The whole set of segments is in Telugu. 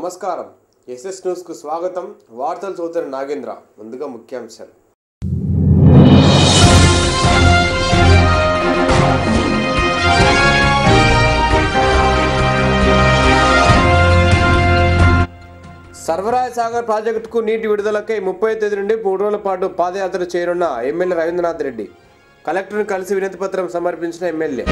నమస్కారం ఎస్ఎస్ న్యూస్కు స్వాగతం వార్తలు చదువుతున్న నాగేంద్ర ముందుగా ముఖ్యాంశాలు సర్వరాయ సాగర్ ప్రాజెక్టుకు నీటి విడుదలకై ముప్పై తేదీ నుండి మూడు రోజుల పాటు పాదయాత్ర చేయనున్న ఎమ్మెల్యే రవీంద్రనాథ్ రెడ్డి కలెక్టర్ను కలిసి వినతి పత్రం సమర్పించిన ఎమ్మెల్యే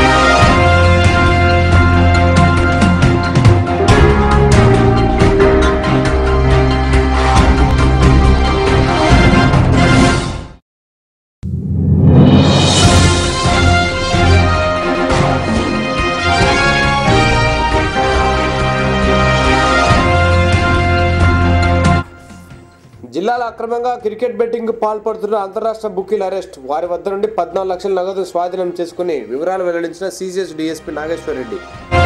జిల్లాలో అక్రమంగా క్రికెట్ బెట్టింగ్ పాల్పడుతున్న అంతరాష్ట్ర బుకీల అరెస్ట్ వారి వద్ద నుండి పద్నాలుగు లక్షల నగదు స్వాధీనం చేసుకుని వివరాలు వెల్లడించిన సీజీఎస్ డీఎస్పీ నాగేశ్వర్ రెడ్డి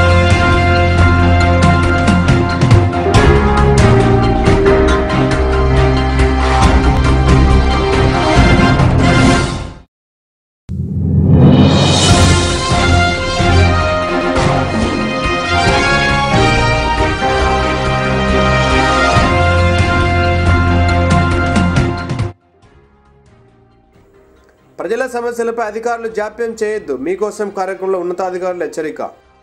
ప్రజల సమస్యలపై అధికారులు జాప్యం చేయొద్దు మీకోసం కార్యక్రమంలో ఉన్నతాధికారులు హెచ్చరిక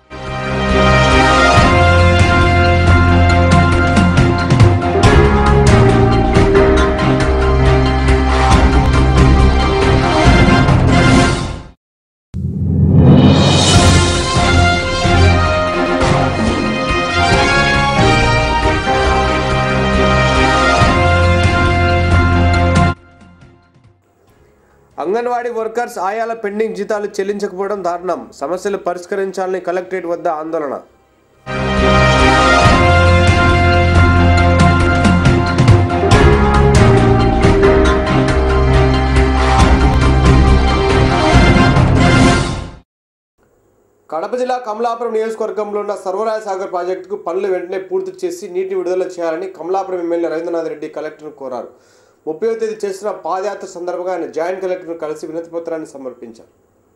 అంగన్వాడీ వర్కర్స్ ఆయాల పెండింగ్ జీతాలు చెల్లించకపోవడం దారుణం సమస్యలు పరిష్కరించాలని కలెక్టరేట్ వద్ద ఆందోళన కడప జిల్లా కమలాపురం నియోజకవర్గంలో ఉన్న సర్వరాయ సాగర్ ప్రాజెక్టుకు పనులు వెంటనే పూర్తి చేసి నీటి విడుదల చేయాలని కమలాపురం ఎమ్మెల్యే రవీంద్రనాథ్ రెడ్డి కలెక్టర్ను కోరారు ముప్పై తేదీ చేసిన పాదయాత్ర సందర్భంగా ఆయన జాయింట్ కలెక్టర్ను కలిసి వినతి పత్రాన్ని సమర్పించారు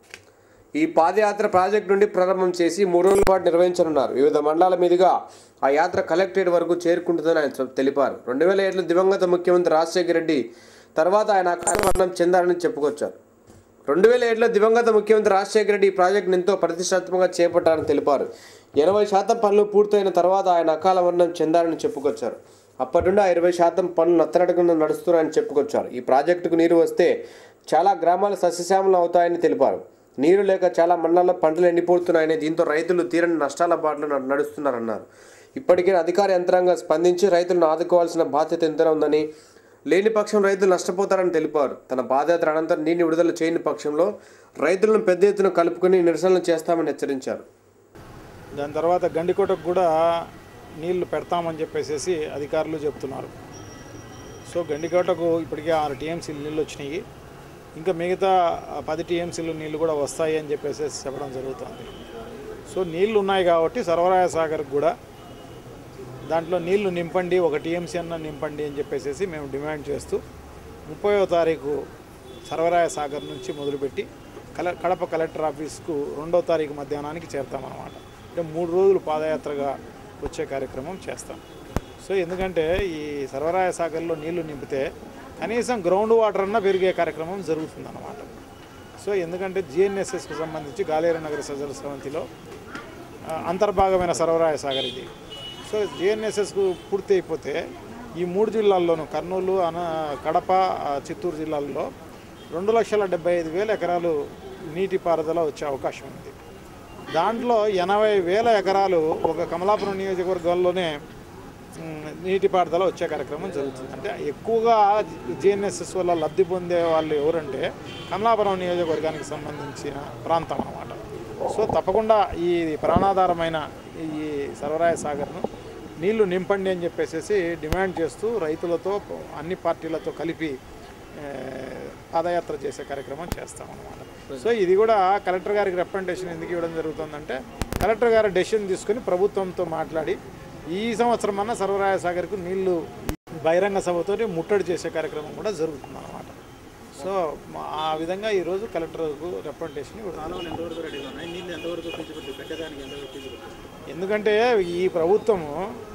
ఈ పాదయాత్ర ప్రాజెక్టు నుండి ప్రారంభం చేసి మూడు రోజుల పాటు నిర్వహించనున్నారు వివిధ మండలాల మీదుగా ఆ యాత్ర కలెక్టరేట్ వరకు చేరుకుంటుందని ఆయన తెలిపారు రెండు వేల ఏడులో దివంగత ముఖ్యమంత్రి రాజశేఖర రెడ్డి తర్వాత ఆయన అకాలం చెందారని చెప్పుకొచ్చారు రెండు వేల ఏడులో దివంగత ముఖ్యమంత్రి రాజశేఖర రెడ్డి ఈ ప్రాజెక్టును ఎంతో ప్రతిష్టాత్మకంగా చేపట్టారని తెలిపారు ఎనభై శాతం పనులు పూర్తయిన తర్వాత ఆయన అకాల మరణం చెందారని చెప్పుకొచ్చారు అప్పటి నుండి ఆ ఇరవై శాతం పనులు నత్తనడకుండా నడుస్తున్నాయని చెప్పుకొచ్చారు ఈ ప్రాజెక్టుకు నీరు వస్తే చాలా గ్రామాలు సస్యశ్యామలం అవుతాయని తెలిపారు నీరు లేక చాలా మండలాల్లో పంటలు ఎండిపోతున్నాయని దీంతో రైతులు తీరని నష్టాల బాటలో నడు- నడుస్తున్నారన్నారు ఇప్పటికే అధికార యంత్రాంగం స్పందించి రైతులను ఆదుకోవాల్సిన బాధ్యత ఎంతైనా ఉందని లేని పక్షం రైతులు నష్టపోతారని తెలిపారు తన పాదయాత్ర అనంతరం నీటిని విడుదల చేయని పక్షంలో రైతులను పెద్ద ఎత్తున కలుపుకొని నిరసనలు చేస్తామని హెచ్చరించారు దాని తర్వాత గండికోటకు కూడా నీళ్లు పెడతామని చెప్పేసి అధికారులు చెప్తున్నారు సో గండికోటకు ఇప్పటికే ఆరు టీఎంసీలు నీళ్ళు వచ్చినాయి ఇంకా మిగతా పది టీఎంసీలు నీళ్లు కూడా వస్తాయి అని చెప్పేసి చెప్పడం జరుగుతుంది సో నీళ్లు ఉన్నాయి కాబట్టి సర్వరాయ సాగర్కి కూడా దాంట్లో నీళ్లు నింపండి ఒక టీఎంసీ అన్న నింపండి అని చెప్పేసి మేము డిమాండ్ చేస్తూ ముప్పయో తారీఖు సర్వరాయ సాగర్ నుంచి మొదలుపెట్టి కల కడప కలెక్టర్ ఆఫీస్కు రెండో తారీఖు మధ్యాహ్నానికి చేరుతామన్నమాట అంటే మూడు రోజులు పాదయాత్రగా వచ్చే కార్యక్రమం చేస్తాం సో ఎందుకంటే ఈ సర్వరాయ సాగర్లో నీళ్లు నింపితే కనీసం గ్రౌండ్ వాటర్ అన్న పెరిగే కార్యక్రమం జరుగుతుందన్నమాట సో ఎందుకంటే జిఎన్ఎస్ఎస్కు సంబంధించి గాలేరు నగర సజల సమితిలో ఆ, అంతర్భాగమైన సర్వరాయ సాగర్ ఇది సో జిఎన్ఎస్ఎస్కు పూర్తి అయిపోతే ఈ మూడు జిల్లాల్లోనూ కర్నూలు అన కడప ఆ, చిత్తూరు జిల్లాల్లో రెండు లక్షల డెబ్బై ఐదు వేల ఎకరాలు నీటిపారుదల వచ్చే అవకాశం ఉంది దాంట్లో ఎనభై వేల ఎకరాలు ఒక కమలాపురం నియోజకవర్గాల్లోనే మ్, నీటిపారుదల వచ్చే కార్యక్రమం జరుగుతుంది అంటే ఎక్కువగా జిఎన్ఎస్ఎస్ వల్ల లబ్ధి పొందే వాళ్ళు ఎవరంటే కమలాపురం నియోజకవర్గానికి సంబంధించిన ప్రాంతం అన్నమాట సో తప్పకుండా ఈ ప్రాణాధారమైన ఈ సర్వరాయ సాగర్ను నీళ్లు నింపండి అని చెప్పేసి డిమాండ్ చేస్తూ రైతులతో అన్ని పార్టీలతో కలిపి ఏ, పాదయాత్ర చేసే కార్యక్రమం చేస్తామన్నమాట సో ఇది కూడా కలెక్టర్ గారికి రిప్రజెంటేషన్ ఎందుకు ఇవ్వడం జరుగుతుందంటే కలెక్టర్ గారు డెసిషన్ తీసుకుని ప్రభుత్వంతో మాట్లాడి ఈ సంవత్సరం అన్న సర్వరాయ సాగర్కు నీళ్లు బహిరంగ సభతో ముట్టడి చేసే కార్యక్రమం కూడా జరుగుతుందన్నమాట సో మా- ఆ విధంగా ఈరోజు కలెక్టర్కు రిప్రజెంటేషన్ ఇవ్వడం ఎంతవరకు రెడీగా ఉన్నాయి నీళ్ళు ఎంతవరకు ఫీజుబిలిటీ పెట్టడానికి ఎంతవరకు ఫీజుబిలిటీ ఎందుకంటే ఈ ప్రభుత్వము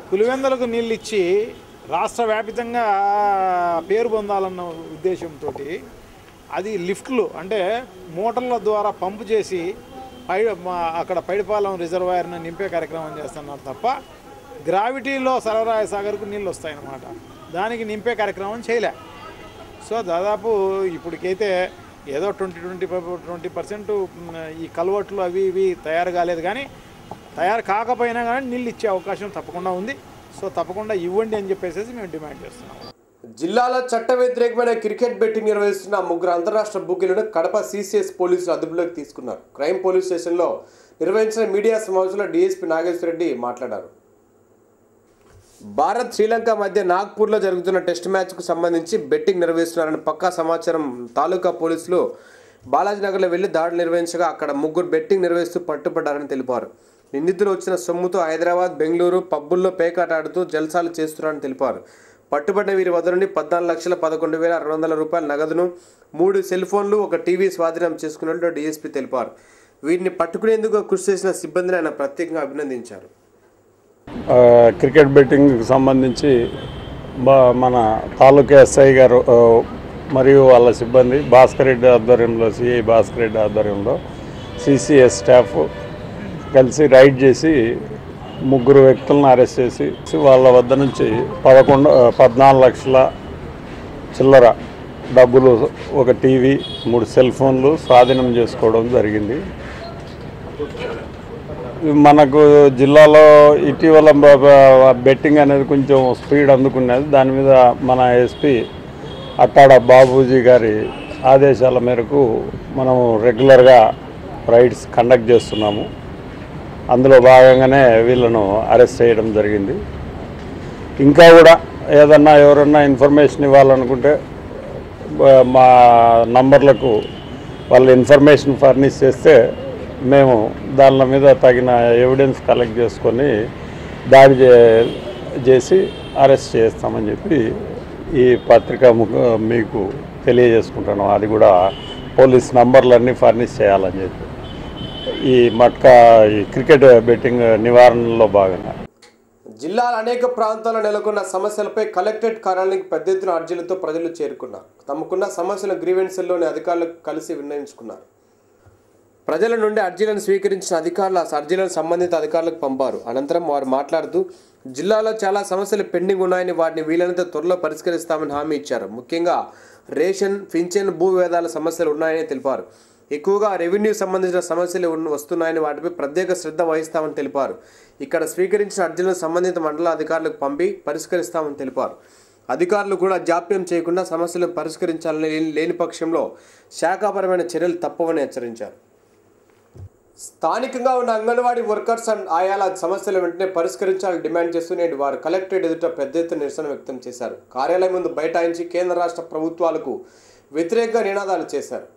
పులివెందులకు నీళ్ళు ఇచ్చి రాష్ట్ర వ్యాపితంగా పేరు పొందాలన్న ఉద్దేశంతో అది లిఫ్ట్లు అంటే మోటార్ల ద్వారా పంపు చేసి పై మా- అక్కడ పైడిపాలెం రిజర్వాయర్ను నింపే కార్యక్రమం చేస్తున్నారు తప్ప గ్రావిటీలో సరవరాయ సాగర్కు నీళ్ళు వస్తాయన్నమాట దానికి నింపే కార్యక్రమం చేయలే సో దాదాపు ఇప్పటికైతే ఏదో ట్వంటీ ట్వంటీ ట్వంటీ పర్సెంట్ ఈ కల్వర్ట్లు అవి ఇవి తయారు కాలేదు కానీ తయారు కాకపోయినా కానీ నీళ్ళు ఇచ్చే అవకాశం తప్పకుండా ఉంది సో తప్పకుండా ఇవ్వండి అని చెప్పేసి మేము డిమాండ్ చేస్తున్నాం జిల్లాలో చట్ట వ్యతిరేకమైన క్రికెట్ బెట్టింగ్ నిర్వహిస్తున్న ముగ్గురు అంతరాష్ట్ర బుకీలను కడప సిసిఎస్ పోలీసులు అదుపులోకి తీసుకున్నారు క్రైమ్ పోలీస్ స్టేషన్లో నిర్వహించిన మీడియా సమావేశంలో డీఎస్పీ నాగేశ్వర రెడ్డి మాట్లాడారు భారత్ శ్రీలంక మధ్య నాగ్పూర్లో జరుగుతున్న టెస్ట్ మ్యాచ్కు సంబంధించి బెట్టింగ్ నిర్వహిస్తున్నారని పక్కా సమాచారం తాలూకా పోలీసులు బాలాజీనగర్లో వెళ్లి దాడులు నిర్వహించగా అక్కడ ముగ్గురు బెట్టింగ్ నిర్వహిస్తూ పట్టుబడ్డారని తెలిపారు నిందితులు వచ్చిన సొమ్ముతో హైదరాబాద్ బెంగళూరు పబ్బుల్లో పేకాట ఆడుతూ జల్సాలు చేస్తున్నారని తెలిపారు పట్టుబడిన వీరి వద్ద నుండి పద్నాలుగు లక్షల పదకొండు వేల అరవై వందల రూపాయల నగదును మూడు సెల్ ఫోన్లు ఒక టీవీ స్వాధీనం చేసుకున్నట్లు డీఎస్పీ తెలిపారు వీరిని పట్టుకునేందుకు కృషి చేసిన సిబ్బందిని ఆయన ప్రత్యేకంగా అభినందించారు ఆ, క్రికెట్ బెట్టింగ్కి సంబంధించి బా మన తాలూకా ఎస్ఐ గారు ఆ, మరియు వాళ్ళ సిబ్బంది భాస్కర్ రెడ్డి ఆధ్వర్యంలో సిఐ భాస్కర్ రెడ్డి ఆధ్వర్యంలో సిసిఎస్ స్టాఫ్ కలిసి రైడ్ చేసి ముగ్గురు వ్యక్తులను అరెస్ట్ చేసి వాళ్ళ వద్ద నుంచి పదకొండు ఆ, పద్నాలుగు లక్షల చిల్లర డబ్బులు ఒక టీవీ మూడు సెల్ ఫోన్లు స్వాధీనం చేసుకోవడం జరిగింది మనకు జిల్లాలో ఇటీవల బ- బ- బెట్టింగ్ అనేది కొంచెం స్పీడ్ అందుకున్నది దాని మీద మన ఎస్పీ అట్టాడ బాబూజీ గారి ఆదేశాల మేరకు మనం రెగ్యులర్గా రైడ్స్ కండక్ట్ చేస్తున్నాము అందులో భాగంగానే వీళ్ళను అరెస్ట్ చేయడం జరిగింది ఇంకా కూడా ఏదన్నా ఎవరన్నా ఇన్ఫర్మేషన్ ఇవ్వాలనుకుంటే బ- మా నంబర్లకు వాళ్ళు ఇన్ఫర్మేషన్ ఫర్నిష్ చేస్తే మేము దానిల మీద తగిన ఎవిడెన్స్ కలెక్ట్ చేసుకొని దాడి చే- చేసి అరెస్ట్ చేస్తామని చెప్పి ఈ పత్రిక ముఖ- మీకు తెలియజేసుకుంటాను అది కూడా పోలీస్ నంబర్లన్నీ ఫర్నిష్ చేయాలని చెప్పి ఈ మట్కా ఈ క్రికెట్ బెట్టింగ్ నివారణలో భాగంగా జిల్లాల అనేక ప్రాంతాల్లో నెలకొన్న సమస్యలపై కలెక్టరేట్ కార్యాలయానికి పెద్ద ఎత్తున అర్జీలతో ప్రజలు చేరుకున్నారు తమకున్న సమస్యల గ్రీవెన్సెల్లోని అధికారులకు కలిసి విన్నవించుకున్నారు ప్రజల నుండి అర్జీలను స్వీకరించిన అధికారులు ఆ అర్జీలను సంబంధిత అధికారులకు పంపారు అనంతరం వారు మాట్లాడుతూ జిల్లాలో చాలా సమస్యలు పెండింగ్ ఉన్నాయని వాటిని వీలైనంత త్వరలో పరిష్కరిస్తామని హామీ ఇచ్చారు ముఖ్యంగా రేషన్ పింఛన్ భూ వివాదాల సమస్యలు ఉన్నాయని తెలిపారు ఎక్కువగా రెవెన్యూ సంబంధించిన సమస్యలు ఉన్న- వస్తున్నాయని వాటిపై ప్రత్యేక శ్రద్ధ వహిస్తామని తెలిపారు ఇక్కడ స్వీకరించిన అర్జీలను సంబంధిత మండల అధికారులకు పంపి పరిష్కరిస్తామని తెలిపారు అధికారులు కూడా జాప్యం చేయకుండా సమస్యలను పరిష్కరించాలని లేని- లేని పక్షంలో శాఖాపరమైన చర్యలు తప్పవని హెచ్చరించారు స్థానికంగా ఉన్న అంగన్వాడీ వర్కర్స్ అండ్ ఆయాల సమస్యలు వెంటనే పరిష్కరించాలని డిమాండ్ చేస్తూ నేడు వారు కలెక్టరేట్ ఎదుట పెద్ద ఎత్తున నిరసన వ్యక్తం చేశారు కార్యాలయం ముందు బైఠాయించి కేంద్ర రాష్ట్ర ప్రభుత్వాలకు వ్యతిరేకంగా నినాదాలు చేశారు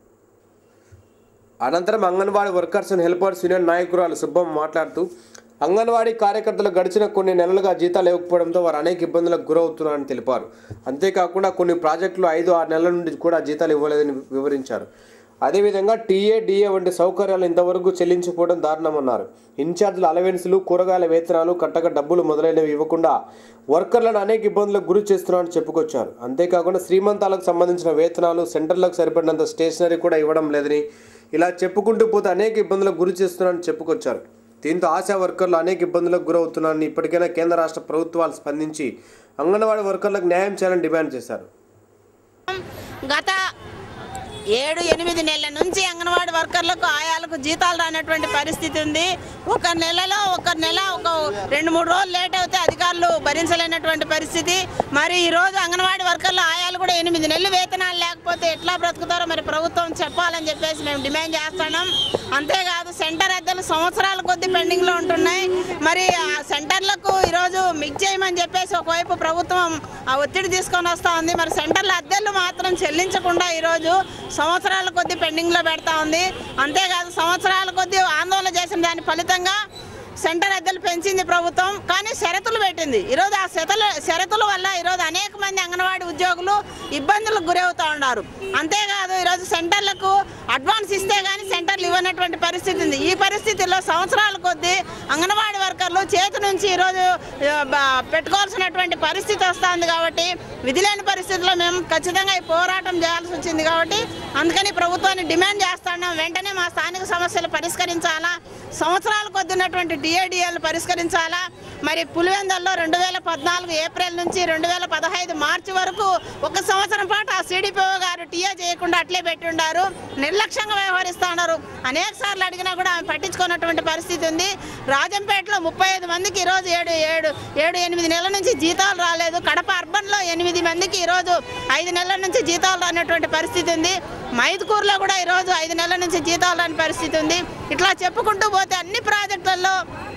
అనంతరం anganwadi workers and helpers union నాయకురాలు సుబ్బమ్మ మాట్లాడుతూ అంగన్వాడీ కార్యకర్తలు గడిచిన కొన్ని నెలలుగా జీతాలు ఇవ్వకపోవడంతో వారు అనేక ఇబ్బందులకు గురవుతున్నారని తెలిపారు అంతేకాకుండా కొన్ని ప్రాజెక్టులు ఐదు ఆరు నెలల నుండి కూడా జీతాలు ఇవ్వలేదని వివరించారు అదేవిధంగా టీఏ డిఏ వంటి సౌకర్యాలు ఇంతవరకు చెల్లించకపోవడం దారుణమన్నారు ఇన్ఛార్జీల అలవెన్సులు కూరగాయల వేతనాలు కట్టక డబ్బులు మొదలైనవి ఇవ్వకుండా వర్కర్లను అనేక ఇబ్బందులకు గురి చేస్తున్నారని చెప్పుకొచ్చారు అంతేకాకుండా శ్రీమంతాలకు సంబంధించిన వేతనాలు సెంటర్లకు సరిపడినంత స్టేషనరీ కూడా ఇవ్వడం లేదని ఇలా చెప్పుకుంటూ పోతే అనేక ఇబ్బందులకు గురి చేస్తున్నారని చెప్పుకొచ్చారు దీంతో ఆశా వర్కర్లు అనేక ఇబ్బందులకు గురవుతున్నారని ఇప్పటికైనా కేంద్ర రాష్ట్ర ప్రభుత్వాలు స్పందించి అంగన్వాడీ వర్కర్లకు న్యాయం చేయాలని డిమాండ్ చేశారు గత ఏడు ఎనిమిది నెలల నుంచి అంగన్వాడీ వర్కర్లకు ఆయాలకు జీతాలు రానటువంటి పరిస్థితి ఉంది ఒక నెలలో ఒక నెల ఒక రెండు మూడు రోజులు లేట్ అవుతే అధికారులు భరించలేనటువంటి పరిస్థితి మరి ఈ రోజు అంగన్వాడీ వర్కర్లు ఆయాలు కూడా ఎనిమిది నెలలు వేతనాలు లేకపోతే ఎట్లా బ్రతుకుతారో మరి ప్రభుత్వం చెప్పాలని చెప్పేసి మేము డిమాండ్ చేస్తున్నాం అంతేకాదు సెంటర్ అద్దెలు సంవత్సరాల కొద్ది పెండింగ్లో ఉంటున్నాయి మరి ఆ సెంటర్లకు ఈరోజు మిక్ చేయమని చెప్పేసి ఒకవైపు ప్రభుత్వం ఆ ఒత్తిడి తీసుకొని వస్తూ ఉంది మరి సెంటర్ల అద్దెలు మాత్రం చెల్లించకుండా ఈరోజు సంవత్సరాల కొద్ది పెండింగ్లో పెడతా ఉంది అంతేకాదు సంవత్సరాల కొద్ది ఆందోళన చేసిన దాని ఫలితంగా సెంటర్ అద్దెలు పెంచింది ప్రభుత్వం కానీ షరతులు పెట్టింది ఈరోజు ఆ షరతుల షరతుల వల్ల ఈరోజు అనేక మంది అంగన్వాడీ ఉద్యోగులు ఇబ్బందులకు గురవుతూ ఉన్నారు అంతేకాదు ఈరోజు సెంటర్లకు అడ్వాన్స్ ఇస్తే కానీ సెంటర్లు ఇవ్వనటువంటి పరిస్థితి ఉంది ఈ పరిస్థితుల్లో సంవత్సరాల కొద్దీ అంగన్వాడీ వర్కర్లు చేతి నుంచి ఈరోజు ఆ, బ- పెట్టుకోవాల్సినటువంటి పరిస్థితి వస్తుంది కాబట్టి విధి లేని పరిస్థితుల్లో మేము ఖచ్చితంగా ఈ పోరాటం చేయాల్సి వచ్చింది కాబట్టి అందుకని ప్రభుత్వాన్ని డిమాండ్ చేస్తున్నాం వెంటనే మా స్థానిక సమస్యలు పరిష్కరించాలా సంవత్సరాల కొద్ది ఉన్నటువంటి డిఏడిఎల్ పరిష్కరించాలా మరి పులివెందల్లో రెండు వేల పద్నాలుగు ఏప్రిల్ నుంచి రెండు వేల పదహైదు మార్చి వరకు ఒక సంవత్సరం పాటు ఆ సిడిపిఓ గారు టీఏ చేయకుండా అట్లే పెట్టుండారు నిర్లక్ష్యంగా వ్యవహరిస్తా ఉన్నారు అనేక సార్లు అడిగినా కూడా ఆమె పట్టించుకున్నటువంటి పరిస్థితి ఉంది రాజంపేటలో ముప్పై ఐదు మందికి ఈరోజు ఏడు ఏడు ఏడు ఎనిమిది నెలల నుంచి జీతాలు రాలేదు కడప అర్బన్లో ఎనిమిది మందికి ఈరోజు ఐదు నెలల నుంచి జీతాలు రానటువంటి పరిస్థితి ఉంది మైదుకూరులో కూడా ఈరోజు ఐదు నెలల నుంచి జీతాలు రాని పరిస్థితి ఉంది ఇట్లా చెప్పుకుంటూ పోతే అన్ని ప్రాజెక్టులలో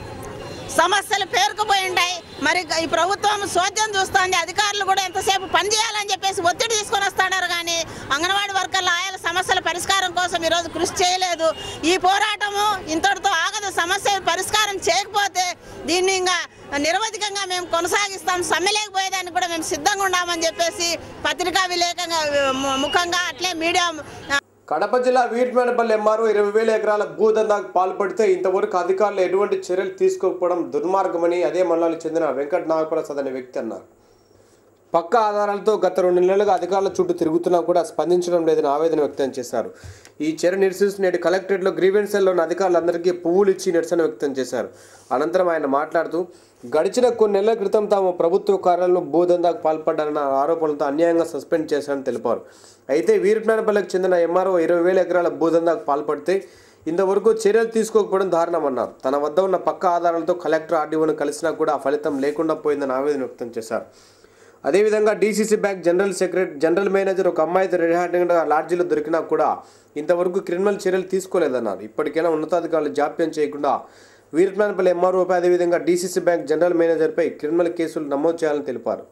సమస్యలు పేరుకుపోయి ఉంటాయి మరి ఈ ప్రభుత్వం సోద్యం చూస్తోంది అధికారులు కూడా ఎంతసేపు పని చేయాలని చెప్పేసి ఒత్తిడి తీసుకొని వస్తున్నారు కానీ అంగన్వాడీ వర్కర్ల ఆయాల సమస్యల పరిష్కారం కోసం ఈరోజు కృషి చేయలేదు ఈ పోరాటము ఇంతటితో ఆగదు సమస్య పరిష్కారం చేయకపోతే దీన్ని ఇంకా నిరవధికంగా మేము కొనసాగిస్తాం సమ్మె లేకపోయేదానికి కూడా మేము సిద్ధంగా ఉన్నామని చెప్పేసి పత్రికా విలేకంగా ముఖంగా అట్లే మీడియా కడప జిల్లా వీర్మేనపల్లి ఎంఆర్ఓ ఇరవై వేల ఎకరాల భూదందాకు పాల్పడితే ఇంతవరకు అధికారులు ఎటువంటి చర్యలు తీసుకోకపోవడం దుర్మార్గమని అదే మండలానికి చెందిన వెంకట నాగప్రసాద్ అనే వ్యక్తి అన్నారు పక్క ఆధారాలతో గత రెండు నెలలుగా అధికారుల చుట్టూ తిరుగుతున్నా కూడా స్పందించడం లేదని ఆవేదన వ్యక్తం చేశారు ఈ చర్య నిరసిస్తూ నేడు కలెక్టరేట్లో గ్రీవెన్స్ సెల్లోని అధికారులందరికీ పువ్వులు ఇచ్చి నిరసన వ్యక్తం చేశారు అనంతరం ఆయన మాట్లాడుతూ గడిచిన కొన్ని నెలల క్రితం తాము ప్రభుత్వ కార్యాలయంలో భూదందాకు పాల్పడ్డారన్న ఆరోపణలతో అన్యాయంగా సస్పెండ్ చేశారని తెలిపారు అయితే వీరపనేపల్లికి చెందిన ఎంఆర్ఓ ఇరవై వేల ఎకరాల భూదందాకు పాల్పడితే ఇంతవరకు చర్యలు తీసుకోకపోవడం దారుణమన్నారు తన వద్ద ఉన్న పక్క ఆధారాలతో కలెక్టర్ ఆర్డీఓను కలిసినా కూడా ఆ ఫలితం లేకుండా పోయిందని ఆవేదన వ్యక్తం చేశారు అదేవిధంగా DCC bank general secretary general manager ఒక అమ్మాయితో రెడీ హ్యాండ్గా లాడ్జీలో దొరికినా కూడా ఇంతవరకు క్రిమినల్ చర్యలు తీసుకోలేదన్నారు ఇప్పటికైనా ఉన్నతాధికారులు జాప్యం చేయకుండా వీరపనేపల్లి ఎంఆర్ఓపై అదేవిధంగా డీసీసీ బ్యాంక్ జనరల్ మేనేజర్పై క్రిమినల్ కేసులు నమోదు చేయాలని తెలిపారు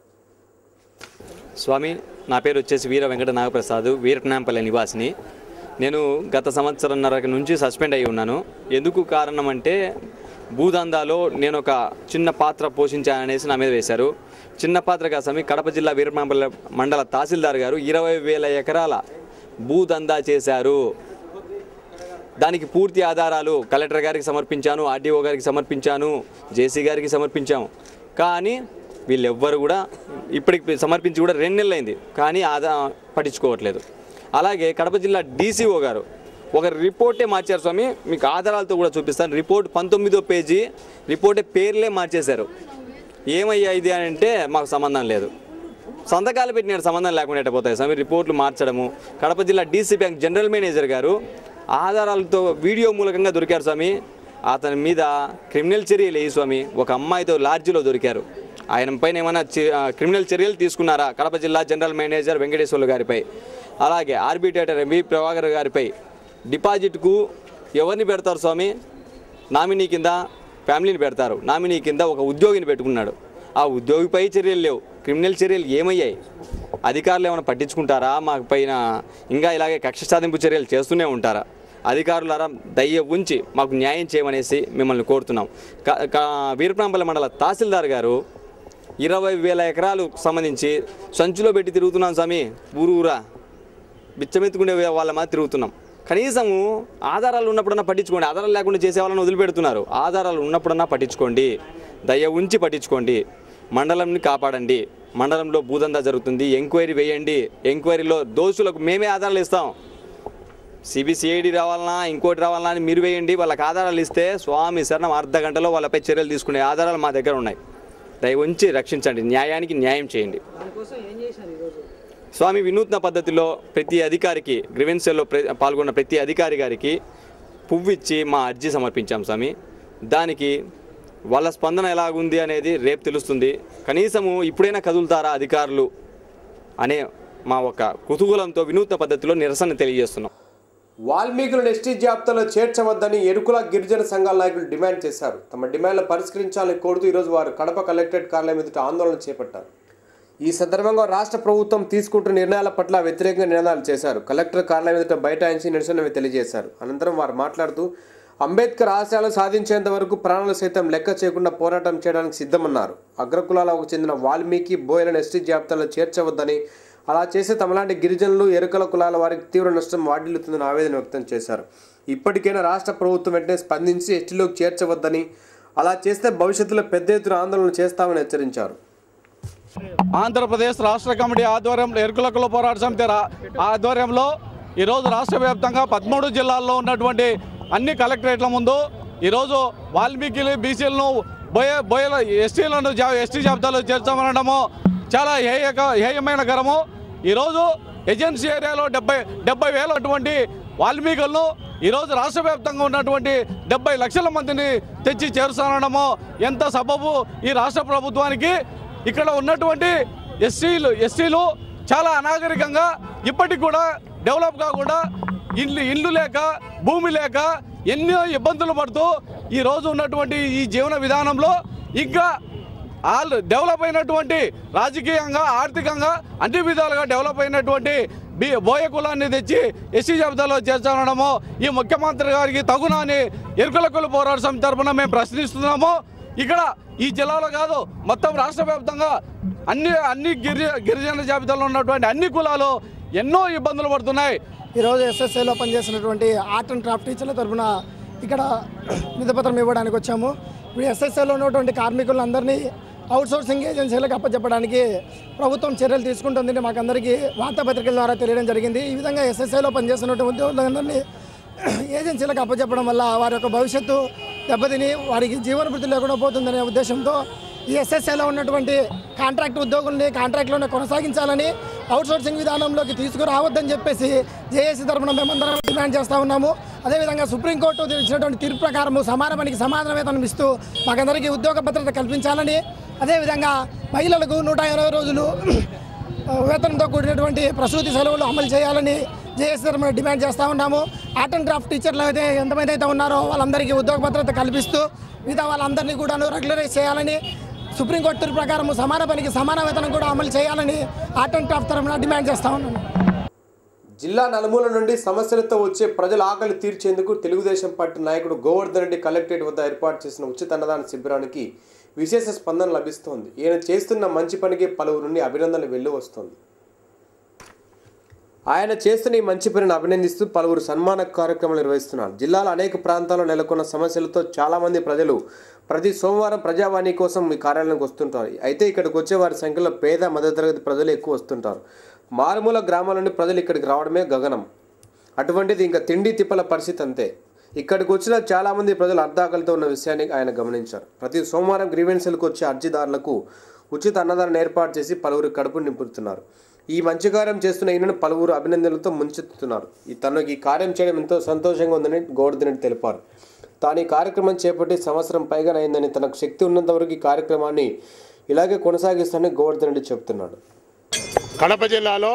స్వామి నా పేరు వచ్చేసి వీర వెంకట నాగప్రసాద్ వీరపనాంపల్లి నివాసిని నేను గత సంవత్సరంన్నర నుంచి సస్పెండ్ అయి ఉన్నాను ఎందుకు కారణం అంటే భూదందాలో నేను ఒక చిన్న పాత్ర పోషించాననేసి నా మీద వేశారు చిన్న పాత్ర కాసమి కడప జిల్లా వీరపనాంపల్లి మండల తహసీల్దార్ గారు ఇరవై వేల ఎకరాల భూదందా చేశారు దానికి పూర్తి ఆధారాలు కలెక్టర్ గారికి సమర్పించాను ఆర్డీఓ గారికి సమర్పించాను జేసీ గారికి సమర్పించాము కానీ వీళ్ళెవ్వరు కూడా ఇప్పటికి సమర్పించి కూడా రెండు నెలలైంది కానీ ఆదా పట్టించుకోవట్లేదు అలాగే కడప జిల్లా డీసీఓ గారు ఒక రిపోర్టే మార్చారు స్వామి మీకు ఆధారాలతో కూడా చూపిస్తాను రిపోర్ట్ పంతొమ్మిదో పేజీ రిపోర్టే పేర్లే మార్చేశారు ఏమయ్యా ఇది అని అంటే మాకు సంబంధం లేదు సంతకాలు పెట్టిన సంబంధం లేకుండా పోతాయి స్వామి రిపోర్ట్లు మార్చడము కడప జిల్లా డీసీ బ్యాంక్ జనరల్ మేనేజర్ గారు ఆధారాలతో వీడియో మూలకంగా దొరికారు స్వామి అతని మీద క్రిమినల్ చర్యలు వేయి స్వామి ఒక అమ్మాయితో లాడ్జిలో దొరికారు ఆయన పైన ఏమైనా చి- ఆ, క్రిమినల్ చర్యలు తీసుకున్నారా కడప జిల్లా జనరల్ మేనేజర్ వెంకటేశ్వర్లు గారిపై అలాగే ఆర్బిటేటర్ ఎంవి ప్రభాకర్ గారిపై డిపాజిట్కు ఎవరిని పెడతారు స్వామి నామినీ కింద ఫ్యామిలీని పెడతారు నామినీ కింద ఒక ఉద్యోగిని పెట్టుకున్నాడు ఆ ఉద్యోగిపై చర్యలు లేవు క్రిమినల్ చర్యలు ఏమయ్యాయి అధికారులు ఏమైనా పట్టించుకుంటారా మాకు పైన ఇంకా ఇలాగే కక్ష సాధింపు చర్యలు చేస్తూనే ఉంటారా అధికారులారా దయ్య ఉంచి మాకు న్యాయం చేయమనేసి మిమ్మల్ని కోరుతున్నాం క- క- వీరప్రాంపల్లి మండల తహసీల్దార్ గారు ఇరవై వేల ఎకరాలు సంబంధించి సంచిలో పెట్టి తిరుగుతున్నాం స్వామి ఊరు ఊరా బిచ్చమెత్తుకునే వాళ్ళ మాది తిరుగుతున్నాం కనీసము ఆధారాలు ఉన్నప్పుడన్నా పట్టించుకోండి ఆధారాలు లేకుండా చేసే వాళ్ళని వదిలిపెడుతున్నారు ఆధారాలు ఉన్నప్పుడన్నా పట్టించుకోండి దయ ఉంచి పట్టించుకోండి మండలంని కాపాడండి మండలంలో భూదందా జరుగుతుంది ఎంక్వైరీ వేయండి ఎంక్వైరీలో దోషులకు మేమే ఆధారాలు ఇస్తాం సిబిసిఐడి రావాలన్నా ఇంకోటి రావాలన్నా అని మీరు వేయండి వాళ్ళకి ఆధారాలు ఇస్తే స్వామి శరణం అర్ధ గంటలో వాళ్ళపై చర్యలు తీసుకునే ఆధారాలు మా దగ్గర ఉన్నాయి దయ ఉంచి రక్షించండి న్యాయానికి న్యాయం చేయండి స్వామి వినూత్న పద్ధతిలో ప్రతి అధికారికి గ్రివెన్సెల్లో పాల్గొన్న ప్రతి అధికారి గారికి పువ్విచ్చి మా అర్జీ సమర్పించాం స్వామి దానికి వాళ్ళ స్పందన ఎలాగుంది అనేది రేపు తెలుస్తుంది కనీసము ఇప్పుడైనా కదులుతారా అధికారులు అనే మా ఒక కుతూహలంతో వినూత్న పద్ధతిలో నిరసన తెలియజేస్తున్నాం వాల్మీకులను ఎస్టీ జాబితాలో చేర్చవద్దని ఎరుకుల గిరిజన సంఘాల నాయకులు డిమాండ్ చేశారు తమ డిమాండ్లు పరిష్కరించాలని కోరుతూ ఈరోజు వారు కడప కలెక్టరేట్ కార్యాలయం ఎదుట ఆందోళన చేపట్టారు ఈ సందర్భంగా రాష్ట్ర ప్రభుత్వం తీసుకుంటున్న నిర్ణయాల పట్ల వ్యతిరేకంగా నినాదాలు చేశారు కలెక్టర్ కార్యాలయం ఎదుట బైఠాయించి నిరసన తెలియజేశారు అనంతరం వారు మాట్లాడుతూ అంబేద్కర్ ఆశయాలు సాధించేంత వరకు ప్రాణాలు సైతం లెక్క చేయకుండా పోరాటం చేయడానికి సిద్ధమన్నారు అగ్రకులాలకు చెందిన వాల్మీకి బోయలను ఎస్టీ జాబితాలో చేర్చవద్దని అలా చేస్తే తమలాంటి గిరిజనులు ఎరుకల కులాల వారికి తీవ్ర నష్టం వాటిల్లుతుందని ఆవేదన వ్యక్తం చేశారు ఇప్పటికైనా రాష్ట్ర ప్రభుత్వం వెంటనే స్పందించి ఎస్టీలోకి చేర్చవద్దని అలా చేస్తే భవిష్యత్తులో పెద్ద ఎత్తున ఆందోళన చేస్తామని హెచ్చరించారు ఆంధ్రప్రదేశ్ రాష్ట్ర కమిటీ ఆధ్వర్యంలో ఎరుకుల కుల పోరాట సమితి రా- ఆధ్వర్యంలో ఈరోజు రాష్ట్ర వ్యాప్తంగా పదమూడు జిల్లాల్లో ఉన్నటువంటి అన్ని కలెక్టరేట్ల ముందు ఈరోజు వాల్మీకి బీసీలను బోయ బోయల ఎస్టీలను జా ఎస్టీ జాబితాలో చేర్చామనడము చాలా హేయక హేయమైన కరము ఈరోజు ఏజెన్సీ ఏరియాలో డెబ్బై డెబ్బై వేల అటువంటి వాల్మీకులను ఈరోజు రాష్ట్ర వ్యాప్తంగా ఉన్నటువంటి డెబ్బై లక్షల మందిని తెచ్చి చేరుస్తానడము ఎంత సబబు ఈ రాష్ట్ర ప్రభుత్వానికి ఇక్కడ ఉన్నటువంటి ఎస్సీలు ఎస్సీలు చాలా అనాగరికంగా ఇప్పటికి కూడా డెవలప్ కాకుండా ఇల్లు ఇల్లు లేక భూమి లేక ఎన్నో ఇబ్బందులు పడుతూ ఈ రోజు ఉన్నటువంటి ఈ జీవన విధానంలో ఇంకా ఆల్ డెవలప్ అయినటువంటి రాజకీయంగా ఆర్థికంగా అన్ని విధాలుగా డెవలప్ అయినటువంటి బి బోయ కులాన్ని తెచ్చి ఎస్సీ జాబితాలో చేర్చడము ఈ ముఖ్యమంత్రి గారికి తగునా అని ఎరుకల కుల పోరాట సమితి తరఫున మేము ప్రశ్నిస్తున్నాము ఇక్కడ ఈ జిల్లాలో కాదు మొత్తం రాష్ట్ర వ్యాప్తంగా అన్ని అన్ని గిరి గిరిజన జాబితాలో ఉన్నటువంటి అన్ని కులాలు ఎన్నో ఇబ్బందులు పడుతున్నాయి ఈరోజు ఎస్ఎస్ఏలో పనిచేసినటువంటి ఆర్ట్ అండ్ క్రాఫ్ట్ టీచర్ల తరఫున ఇక్కడ నిధపత్రం ఇవ్వడానికి వచ్చాము ఇప్పుడు ఎస్ఎస్ఏలో ఉన్నటువంటి కార్మికులందరినీ అవుట్సోర్సింగ్ ఏజెన్సీలకు అప్పచెప్పడానికి ప్రభుత్వం చర్యలు తీసుకుంటుంది మాకందరికీ వార్తాపత్రికల ద్వారా తెలియడం జరిగింది ఈ విధంగా ఎస్ఎస్ఏలో పనిచేస్తున్నటువంటి ఉద్యోగులందరినీ ఏజెన్సీలకు అప్పచెప్పడం వల్ల వారి యొక్క భవిష్యత్తు దెబ్బతిని వారికి జీవన వృత్తి లేకుండా పోతుందనే ఉద్దేశంతో ఈ ఎస్ఎస్ఏలో ఉన్నటువంటి కాంట్రాక్ట్ ఉద్యోగుల్ని కాంట్రాక్ట్లోనే కొనసాగించాలని అవుట్సోర్సింగ్ విధానంలోకి తీసుకురావద్దని చెప్పేసి జేఏసీ తరఫున మేమందరం డిమాండ్ చేస్తూ ఉన్నాము అదేవిధంగా సుప్రీంకోర్టు ఇచ్చినటువంటి తీర్పు ప్రకారం సమాన పనికి సమాన వేతనం ఇస్తూ మాకందరికీ ఉద్యోగ భద్రత కల్పించాలని అదేవిధంగా మహిళలకు నూట ఇరవై రోజులు వేతనంతో కూడినటువంటి ప్రసూతి సెలవులు అమలు చేయాలని జేఎస్ తరఫున డిమాండ్ చేస్తూ ఉన్నాము ఆర్ట్ అండ్ క్రాఫ్ట్ టీచర్లు అయితే ఎంతమంది అయితే ఉన్నారో వాళ్ళందరికీ ఉద్యోగ భద్రత కల్పిస్తూ మిగతా వాళ్ళందరినీ కూడా రెగ్యులరైజ్ చేయాలని సుప్రీంకోర్టు తీర్పు ప్రకారం సమాన పనికి సమాన వేతనం కూడా అమలు చేయాలని ఆర్ట్ అండ్ క్రాఫ్ట్ తరఫున డిమాండ్ చేస్తూ ఉన్నాము జిల్లా నలుమూల నుండి సమస్యలతో వచ్చే ప్రజల ఆకలి తీర్చేందుకు తెలుగుదేశం పార్టీ నాయకుడు గోవర్ధన్ రెడ్డి కలెక్టరేట్ వద్ద ఏర్పాటు చేసిన ఉచిత అన్నదాన శిబిరానికి విశేష స్పందన లభిస్తోంది ఈయన చేస్తున్న మంచి పనికి పలువురు నుండి అభినందనలు వెళ్ళు వస్తోంది ఆయన చేస్తున్న ఈ మంచి పనిని అభినందిస్తూ పలువురు సన్మాన కార్యక్రమాలు నిర్వహిస్తున్నారు జిల్లాలో అనేక ప్రాంతాల్లో నెలకొన్న సమస్యలతో చాలామంది ప్రజలు ప్రతి సోమవారం ప్రజావాణి కోసం ఈ కార్యాలయానికి వస్తుంటారు అయితే ఇక్కడికి వచ్చే వారి సంఖ్యలో పేద మధ్యతరగతి ప్రజలు ఎక్కువ వస్తుంటారు మారుమూల గ్రామాల నుండి ప్రజలు ఇక్కడికి రావడమే గగనం అటువంటిది ఇంకా తిండి తిప్పల పరిస్థితి అంతే ఇక్కడికి వచ్చిన చాలామంది ప్రజలు అర్ధాకలతో ఉన్న విషయాన్ని ఆయన గమనించారు ప్రతి సోమవారం గ్రీవెన్సీలకు వచ్చే అర్జీదారులకు ఉచిత అన్నదానం ఏర్పాటు చేసి పలువురు కడుపు నింపుతున్నారు ఈ మంచి కార్యం చేస్తున్న ఈయనను పలువురు అభినందనలతో ముంచెత్తుతున్నారు ఈ తనకు ఈ కార్యం చేయడం ఎంతో సంతోషంగా ఉందని గోవర్ధన్ రెడ్డి తెలిపారు తాను ఈ కార్యక్రమం చేపట్టి సంవత్సరం పైగా అయిందని తనకు శక్తి ఉన్నంత వరకు ఈ కార్యక్రమాన్ని ఇలాగే కొనసాగిస్తానని గోవర్ధన్ రెడ్డి చెప్తున్నాడు కడప జిల్లాలో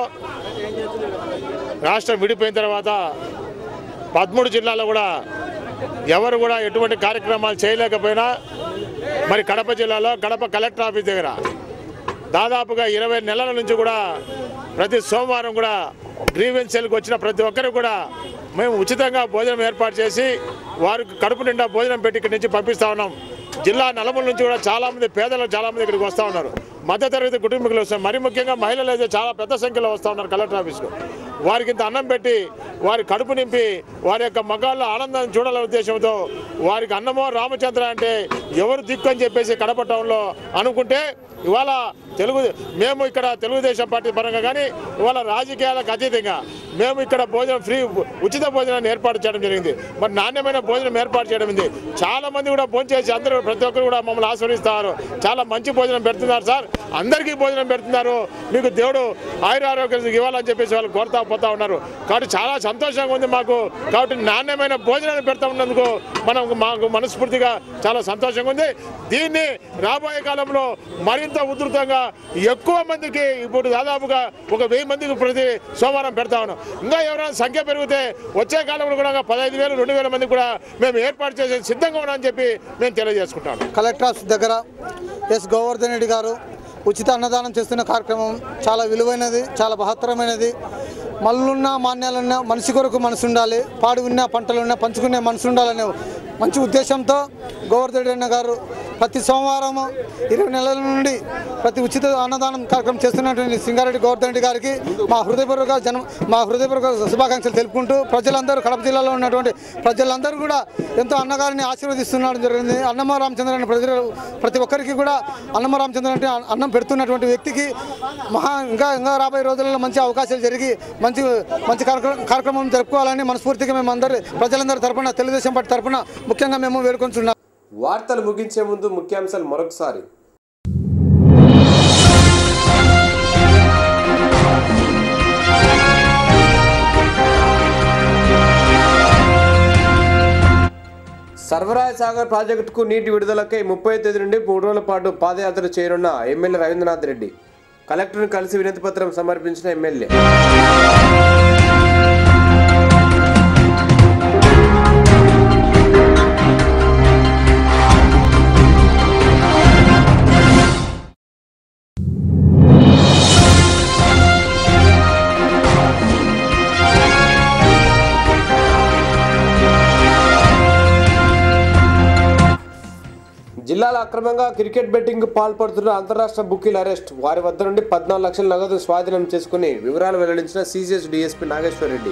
రాష్ట్రం విడిపోయిన తర్వాత పదమూడు జిల్లాలో కూడా ఎవరు కూడా ఎటువంటి కార్యక్రమాలు చేయలేకపోయినా మరి కడప జిల్లాలో కడప కలెక్టర్ ఆఫీస్ దగ్గర దాదాపుగా ఇరవై నెలల నుంచి కూడా ప్రతి సోమవారం కూడా గ్రీవెన్సీలకు వచ్చిన ప్రతి ఒక్కరు కూడా మేము ఉచితంగా భోజనం ఏర్పాటు చేసి వారికి కడుపు నిండా భోజనం పెట్టి ఇక్కడి నుంచి పంపిస్తా ఉన్నాం జిల్లా నలుమూల నుంచి కూడా చాలామంది పేదలు చాలామంది ఇక్కడికి వస్తూ ఉన్నారు మధ్యతరగతి కుటుంబీకులు వస్తారు మరి ముఖ్యంగా మహిళలు అయితే చాలా పెద్ద సంఖ్యలో వస్తూ ఉన్నారు కలెక్టర్ ఆఫీస్కు వారికి ఇంత అన్నం పెట్టి వారి కడుపు నింపి వారి యొక్క మగాళ్ళ ఆనందాన్ని చూడాలనే ఉద్దేశంతో వారికి అన్నమో రామచంద్ర అంటే ఎవరు దిక్కు అని చెప్పేసి కడప టౌన్లో అనుకుంటే ఇవాళ తెలుగు మేము ఇక్కడ తెలుగుదేశం పార్టీ పరంగా కానీ ఇవాళ రాజకీయాలకు అతీతంగా మేము ఇక్కడ భోజనం ఫ్రీ ఉచిత భోజనాన్ని ఏర్పాటు చేయడం జరిగింది మరి నాణ్యమైన భోజనం ఏర్పాటు చేయడం ఉంది చాలా మంది కూడా భోజనం చేసి అందరూ ప్రతి ఒక్కరు కూడా మమ్మల్ని ఆస్వాదిస్తారు చాలా మంచి భోజనం పెడుతున్నారు సార్ అందరికీ భోజనం పెడుతున్నారు మీకు దేవుడు ఆయుర ఆరోగ్యం ఇవ్వాలని చెప్పేసి వాళ్ళు కోరుతా పోతా ఉన్నారు కాబట్టి చాలా సంతోషంగా ఉంది మాకు కాబట్టి నాణ్యమైన భోజనాన్ని పెడతా ఉన్నందుకు మనం మాకు మనస్ఫూర్తిగా చాలా సంతోషంగా ఉంది దీన్ని రాబోయే కాలంలో మరింత ఉధృతంగా ఎక్కువ మందికి ఇప్పుడు దాదాపుగా ఒక వెయ్యి మందికి ప్రతి సోమవారం పెడతా ఉన్నాం ఇంకా ఎవరైనా సంఖ్య పెరిగితే వచ్చే కాలంలో కూడా పదహైదు వేలు రెండు వేల మంది కూడా మేము ఏర్పాటు చేసే సిద్ధంగా ఉన్నామని చెప్పి మేము తెలియజేసుకుంటాం కలెక్టర్ ఆఫీస్ దగ్గర ఎస్ గోవర్ధన్ రెడ్డి గారు ఉచిత అన్నదానం చేస్తున్న కార్యక్రమం చాలా విలువైనది చాలా మహత్తరమైనది మల్లున్న మాన్యాలున్న మనిషి కొరకు మనసు ఉండాలి పాడు ఉన్న పంటలున్న పంచుకునే మనసు ఉండాలనే మంచి ఉద్దేశంతో గోవర్ధన్ రెడ్డి గారు ప్రతి సోమవారం ఇరవై నెలల నుండి ప్రతి ఉచిత అన్నదానం కార్యక్రమం చేస్తున్నటువంటి సింగారెడ్డి గోవర్ధన్ రెడ్డి గారికి మా హృదయపూర్వక జన్మ మా హృదయపూర్వక శుభాకాంక్షలు తెలుపుకుంటూ ప్రజలందరూ కడప జిల్లాలో ఉన్నటువంటి ప్రజలందరూ కూడా ఎంతో అన్నగారిని ఆశీర్వదిస్తున్నడం జరిగింది అన్నమ రామచంద్రన్ ప్రజలు ప్రతి ఒక్కరికి కూడా అన్నమ రామచంద్రన్ అంటే అన్నం పెడుతున్నటువంటి వ్యక్తికి మహా ఇంకా ఇంకా రాబోయే రోజుల్లో మంచి అవకాశాలు జరిగి మంచి మంచి కార్యక్రమం కార్యక్రమం జరుపుకోవాలని మనస్ఫూర్తిగా మేము అందరి ప్రజలందరి తరపున తెలుగుదేశం పార్టీ తరపున ముఖ్యంగా మేము వేడుకొంటున్నాం వార్తలు ముగించే ముందు ముఖ్యాంశాలు మరొకసారి సర్వరాయ సాగర్ ప్రాజెక్టుకు నీటి విడుదలకై ముప్పై తేదీ నుండి మూడు రోజుల పాటు పాదయాత్ర చేయనున్న ఎమ్మెల్యే రవీంద్రనాథ్ రెడ్డి కలెక్టర్ను కలిసి వినతి పత్రం సమర్పించిన ఎమ్మెల్యే జిల్లాలో అక్రమంగా క్రికెట్ బెట్టింగ్ పాల్పడుతున్న అంతరాష్ట్ర బుకీల అరెస్ట్ వారి వద్ద నుండి పద్నాలుగు లక్షల నగదు స్వాధీనం చేసుకుని వివరాలు వెల్లడించిన సీజీఎస్ డీఎస్పీ నాగేశ్వర్ రెడ్డి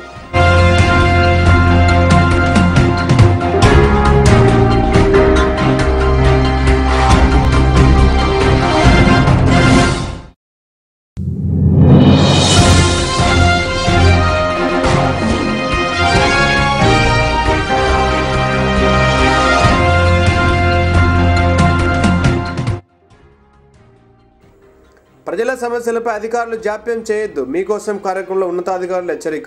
ప్రజల సమస్యలపై అధికారులు జాప్యం చేయొద్దు మీకోసం కార్యక్రమంలో ఉన్నతాధికారులు హెచ్చరిక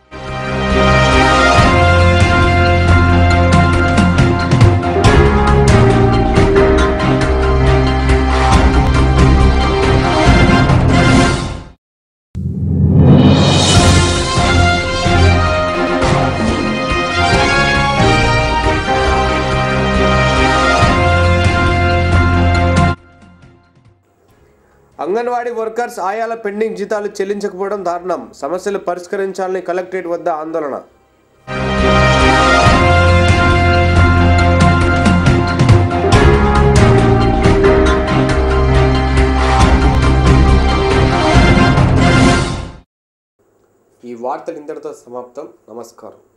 అంగన్వాడీ వర్కర్స్ ఆయాల పెండింగ్ జీతాలు చెల్లించకపోవడం దారుణం సమస్యలు పరిష్కరించాలని కలెక్టరేట్ వద్ద ఆందోళన ఈ వార్తలు ఇంతటితో సమాప్తం నమస్కారం